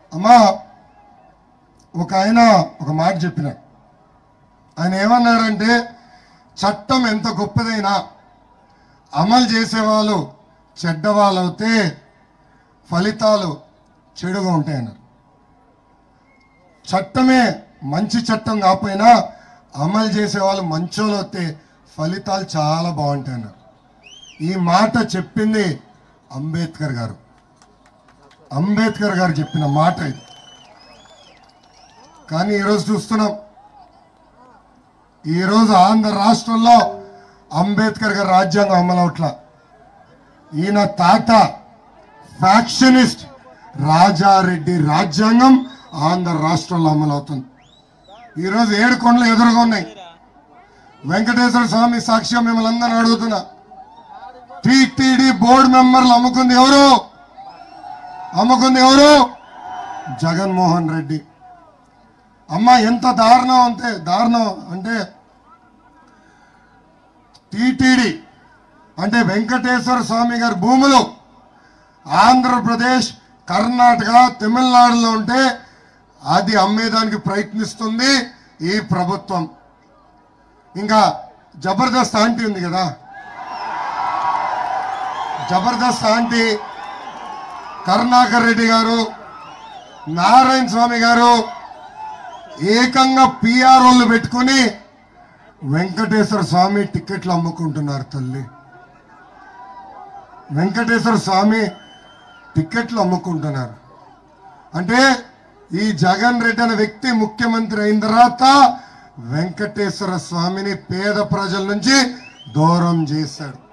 అమ్మా ఒక ఆయన ఒక మాట చెప్పినాడు ఆయన ఏమన్నారంటే చట్టం ఎంత గొప్పదైనా అమలు చేసేవాళ్ళు చెడ్డవాళ్ళు అవుతే ఫలితాలు చెడుగా ఉంటాయన్నారు చట్టమే మంచి చట్టం కాకపోయినా అమలు చేసే వాళ్ళు మంచోళ్ళు వస్తే ఫలితాలు చాలా బాగుంటాయి అన్నారు ఈ మాట చెప్పింది అంబేద్కర్ గారు అంబేద్కర్ గారు చెప్పిన మాట ఇది కానీ ఈరోజు చూస్తున్నాం ఈరోజు ఆంధ్ర రాష్ట్రంలో అంబేద్కర్ గారి రాజ్యాంగం అమలవట్ల ఈయన తాత ఫ్యాక్షనిస్ట్ రాజారెడ్డి రాజ్యాంగం ఆంధ్ర రాష్ట్రంలో అమలవుతుంది ఈరోజు ఏడు కొండలు ఎదురుగా ఉన్నాయి వెంకటేశ్వర స్వామి సాక్ష్యం మిమ్మల్ని అందరిని అడుగుతున్నా టిటిడి బోర్డు మెంబర్లు అమ్ముకుంది ఎవరు అమ్ముకుంది ఎవరు జగన్మోహన్ రెడ్డి అమ్మ ఎంత దారుణం అంతే దారుణం అంటే టిటిడి అంటే వెంకటేశ్వర స్వామి గారి భూములు ఆంధ్రప్రదేశ్ కర్ణాటక తమిళనాడులో ఉంటే అది అమ్మేదానికి ప్రయత్నిస్తుంది ఈ ప్రభుత్వం ఇంకా జబర్దస్త్ ఆంటీ ఉంది కదా జబర్దస్త్ ఆంటీ కరుణాకర్ రెడ్డి గారు నారాయణ స్వామి గారు ఏకంగా పిఆర్ఓలు పెట్టుకుని వెంకటేశ్వర స్వామి టికెట్లు అమ్ముకుంటున్నారు తల్లి వెంకటేశ్వర స్వామి టికెట్లు అమ్ముకుంటున్నారు అంటే ఈ జగన్ రెడ్డి అనే వ్యక్తి ముఖ్యమంత్రి అయిన తర్వాత వెంకటేశ్వర స్వామిని పేద ప్రజల నుంచి దూరం చేశాడు